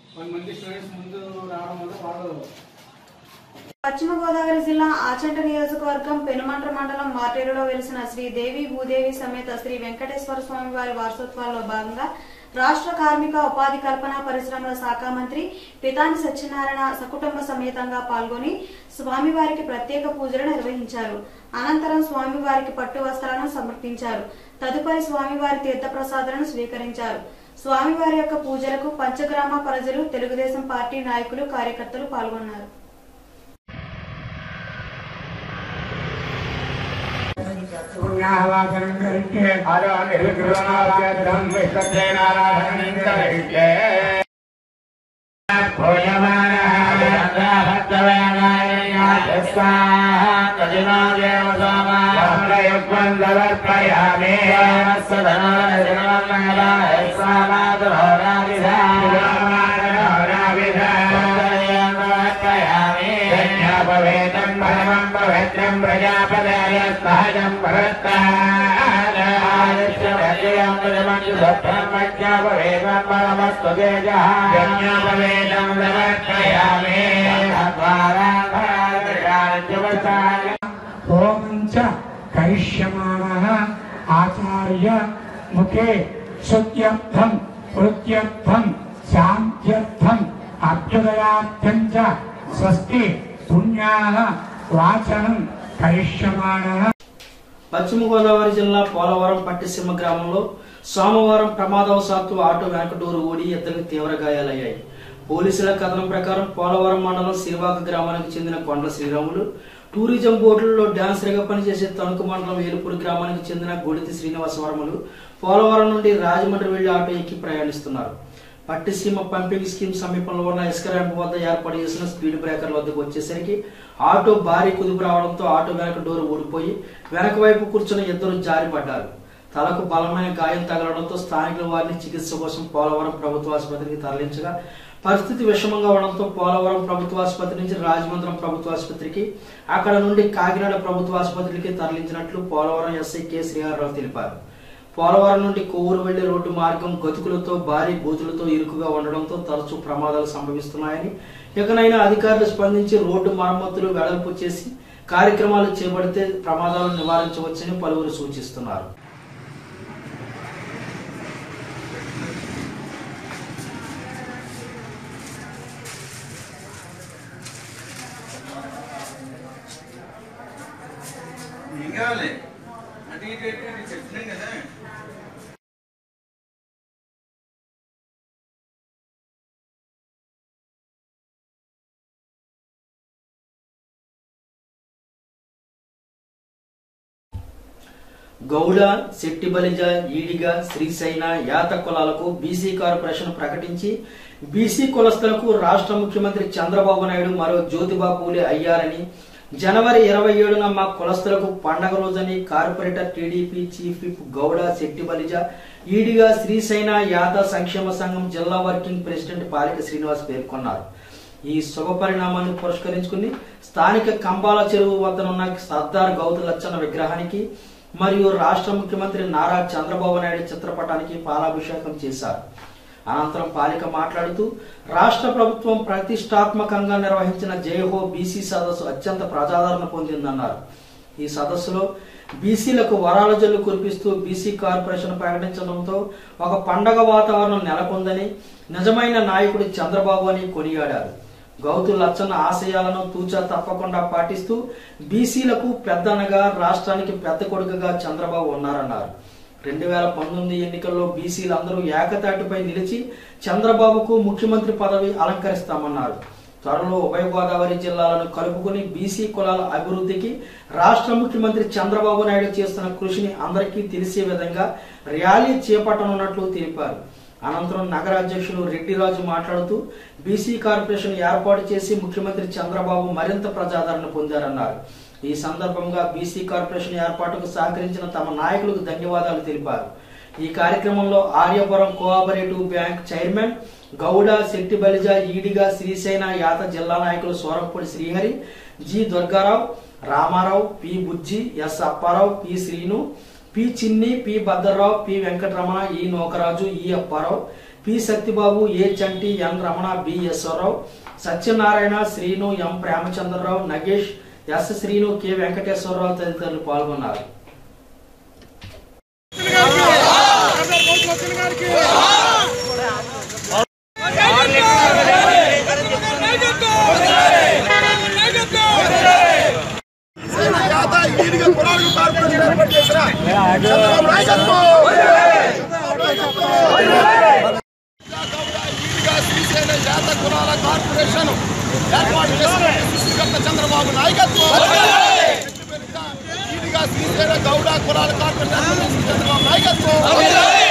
కొంతమంది స్టూడెంట్స్ ముందు రావడం వల్ల వాళ్ళు పశ్చిమ గోదావరి జిల్లా ఆచంట నియోజకవర్గం పెనుమంట్ర మండలం మార్టేరులో వెలిసిన శ్రీ దేవి భూదేవి సమేత శ్రీ వెంకటేశ్వర స్వామి వారి వారసత్వాల్లో భాగంగా రాష్ట్ర కార్మిక ఉపాధి కల్పన పరిశ్రమల శాఖ మంత్రి పితాని సత్యనారాయణ సకుటుంబ సమేతంగా పాల్గొని స్వామివారికి ప్రత్యేక పూజలు నిర్వహించారు అనంతరం స్వామివారికి పట్టు వస్త్రాలను సమర్పించారు తదుపరి స్వామివారి తీర్థప్రసాదాలను స్వీకరించారు స్వామివారి యొక్క పూజలకు పంచగ్రామ ప్రజలు తెలుగుదేశం పార్టీ నాయకులు కార్యకర్తలు పాల్గొన్నారు పుణ్యావాసనం కరిష్టే అదో నిర్వికృతనాభ్యర్థం విశ్వసేనారాధనం కరిష్టే సమర్పయామి పవేతం పరమం పవిత్రం ప్రజాపదాయ సహజం పరమస్వేదం సమర్పయామి ఓం చ కరిష్యమాణ ఆచార్య ముఖే శుద్ధ్యర్థం వృత్యర్థం శాంత్యర్థం అభ్యుదయార్థం చ స్వస్తి పుణ్యాల వాచనం కరిష్యమాణ పశ్చిమ గోదావరి జిల్లా పోలవరం పట్టిసీమ గ్రామంలో సోమవారం ప్రమాదవశాత్తు ఆటో వెనకడూరు ఊడి ఇద్దరికి తీవ్ర గాయాలయ్యాయి పోలీసుల కథనం ప్రకారం పోలవరం మండలం సిరివాక గ్రామానికి చెందిన కొండల శ్రీరాములు టూరిజం బోర్డులలో డాన్సర్గా పనిచేసే తణుకు మండలం ఏలుపూడి గ్రామానికి చెందిన గొడితి శ్రీనివాసవరములు పోలవరం నుండి రాజమండ్రి వెళ్లి ఆటో ఎక్కి ప్రయాణిస్తున్నారు పట్టిసీమ పంపింగ్ స్కీమ్ సమీపంలో ఉన్న ఇసుక ర్యాంప్ వద్ద ఏర్పాటు చేసిన స్పీడ్ బ్రేకర్ వద్దకు వచ్చేసరికి ఆటో భారీ కుదుపు రావడంతో ఆటో వెనక డోరు ఊడిపోయి వెనక వైపు కూర్చున్న ఇద్దరు జారిపడ్డారు తలకు బలమైన గాయం తగలడంతో స్థానికులు వారిని చికిత్స కోసం పోలవరం ప్రభుత్వ ఆసుపత్రికి తరలించగా పరిస్థితి విషమంగా ఉండడంతో పోలవరం ప్రభుత్వ ఆసుపత్రి నుంచి రాజమండ్రం ప్రభుత్వ ఆసుపత్రికి అక్కడ నుండి కాకినాడ ప్రభుత్వ ఆసుపత్రికి తరలించినట్లు పోలవరం ఎస్ఐ కె శ్రీహర్రావు తెలిపారు పోలవరం నుండి కొవ్వూరు వెళ్లే రోడ్డు మార్గం గతుకులతో భారీ బూతులతో ఇరుకుగా ఉండడంతో తరచూ ప్రమాదాలు సంభవిస్తున్నాయని ఇకనైనా అధికారులు స్పందించి రోడ్డు మరమ్మతులు వెడల్పు చేసి కార్యక్రమాలు చేపడితే ప్రమాదాలను నివారించవచ్చని పలువురు సూచిస్తున్నారు ఏం కావాలి అంటే ఇటు ఇటు ఇటు చెప్తున్నాం కదా గౌడ శెట్టిబలిజ ఈడిగ శ్రీశైన యాత కులాలకు బీసీ కార్పొరేషన్ ప్రకటించి బీసీ కులస్తులకు రాష్ట్ర ముఖ్యమంత్రి చంద్రబాబు నాయుడు మరో జ్యోతిబా పూలే అయ్యారని జనవరి ఇరవై ఏడున మా కులస్తులకు పండగ రోజని కార్పొరేటర్ టీడీపీ చీఫ్ విప్ గౌడ శెట్టిబలిజ ఈడిగా శ్రీశైన యాత సంక్షేమ సంఘం జిల్లా వర్కింగ్ ప్రెసిడెంట్ పాలిక శ్రీనివాస్ పేర్కొన్నారు ఈ శుభ పరిణామాన్ని పురస్కరించుకుని స్థానిక కంబాల చెరువు వద్దనున్న సర్దార్ గౌతు లచ్చన్న విగ్రహానికి మరియు రాష్ట్ర ముఖ్యమంత్రి నారా చంద్రబాబు నాయుడు చిత్రపటానికి పాలాభిషేకం చేశారు అనంతరం పాలిక మాట్లాడుతూ రాష్ట్ర ప్రభుత్వం ప్రతిష్టాత్మకంగా నిర్వహించిన జయహో బీసీ సదస్సు అత్యంత ప్రజాదరణ పొందిందన్నారు ఈ సదస్సులో బీసీలకు వరాల జల్లు కురిపిస్తూ బీసీ కార్పొరేషన్ ప్రకటించడంతో ఒక పండగ వాతావరణం నెలకొందని నిజమైన నాయకుడు చంద్రబాబు అని కొనియాడారు గౌతు లచ్చన్న ఆశయాలను తూచా తప్పకుండా పాటిస్తూ బీసీలకు పెద్దనగా రాష్ట్రానికి పెద్ద కొడుకుగా చంద్రబాబు ఉన్నారన్నారు రెండు వేల పంతొమ్మిది ఎన్నికల్లో బీసీలు అందరూ ఏకతాటిపై నిలిచి చంద్రబాబుకు ముఖ్యమంత్రి పదవి అలంకరిస్తామన్నారు త్వరలో ఉభయ గోదావరి జిల్లాలను కలుపుకుని బీసీ కులాల అభివృద్ధికి రాష్ట్ర ముఖ్యమంత్రి చంద్రబాబు నాయుడు చేస్తున్న కృషిని అందరికీ తెలిసే విధంగా ర్యాలీ చేపట్టనున్నట్లు తెలిపారు అనంతరం నగర అధ్యక్షులు రెడ్డిరాజు మాట్లాడుతూ బీసీ కార్పొరేషన్ ఏర్పాటు చేసి ముఖ్యమంత్రి చంద్రబాబు మరింత ప్రజాదరణ పొందారన్నారు ఈ సందర్భంగా బీసీ కార్పొరేషన్ ఏర్పాటుకు సహకరించిన తమ నాయకులకు ధన్యవాదాలు తెలిపారు ఈ కార్యక్రమంలో ఆర్యపురం కోఆపరేటివ్ బ్యాంక్ చైర్మన్ గౌడ శెట్టి బలిజ ఈడిగా శ్రీసేన యాత జిల్లా నాయకులు Sorampudi Srihari G Durgarao Ramarao P Bujji S Apparao P Srinu P Chinni P Bhadrarao P Venkataramana E Nokaraju E Apparao P Satyababu A Chanti N Ramana B Eswararao Satyanarayana Srinu M Premachandrarao Nagesh S Srinu K Venkateswararao తదితరులు పాల్గొన్నారు కార్పొరేషన్ ఏర్పాటు చేసిన సృష్టికర్త చంద్రబాబు నాయకత్వం ఈడిగా శ్రీశైల గౌడ కులాల కార్పొరేషన్ చంద్రబాబు నాయకత్వం